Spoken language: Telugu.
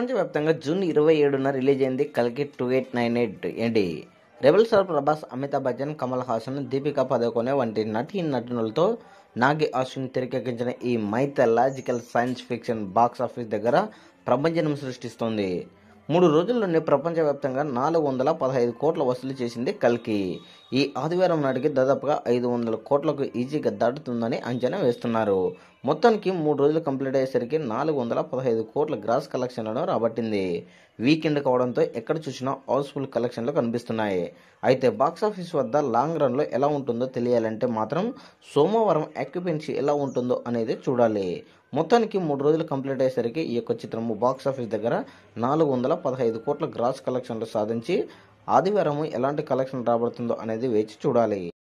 ప్రపంచవ్యాప్తంగా జూన్ ఇరవై ఏడున రిలీజ్ అయింది కల్కి టూ ఎయిట్ నైన్ ఎయిట్ ఏంటి రెబల్ స్టార్ ప్రభాస్ అమితాబ్ బచ్చన్ కమల్ హాసన్ దీపికా పదుకొనే వంటి నటీ నటునులతో నాగి అశ్విన్ తెరకెక్కించిన ఈ mythological science fiction box office దగ్గర ప్రపంచం సృష్టిస్తోంది మూడు రోజుల్లోనే ప్రపంచవ్యాప్తంగా నాలుగు వందల పదహైదు కోట్ల వసూలు చేసింది కల్కి ఈ ఆదివారం నాటికి దాదాపుగా ఐదు వందల కోట్లకు ఈజీగా దాటుతుందని అంచనా వేస్తున్నారు మొత్తానికి మూడు రోజులు కంప్లీట్ అయ్యేసరికి నాలుగు వందల పదహైదు కోట్ల గ్రాస్ కలెక్షన్లను రాబట్టింది వీకెండ్ కావడంతో ఎక్కడ చూసినా హౌస్ఫుల్ కలెక్షన్లు కనిపిస్తున్నాయి అయితే బాక్సాఫీస్ వద్ద లాంగ్ రన్లో ఎలా ఉంటుందో తెలియాలంటే మాత్రం సోమవారం ఆక్యుపెన్సీ ఎలా ఉంటుందో అనేది చూడాలి మొత్తానికి మూడు రోజులు కంప్లీట్ అయ్యేసరికి ఈ యొక్క చిత్రము బాక్స్ ఆఫీస్ దగ్గర నాలుగు వందల పదహైదు కోట్ల గ్రాస్ కలెక్షన్లు సాధించి ఆదివారం ఎలాంటి కలెక్షన్ రాబడుతుందో అనేది వేచి చూడాలి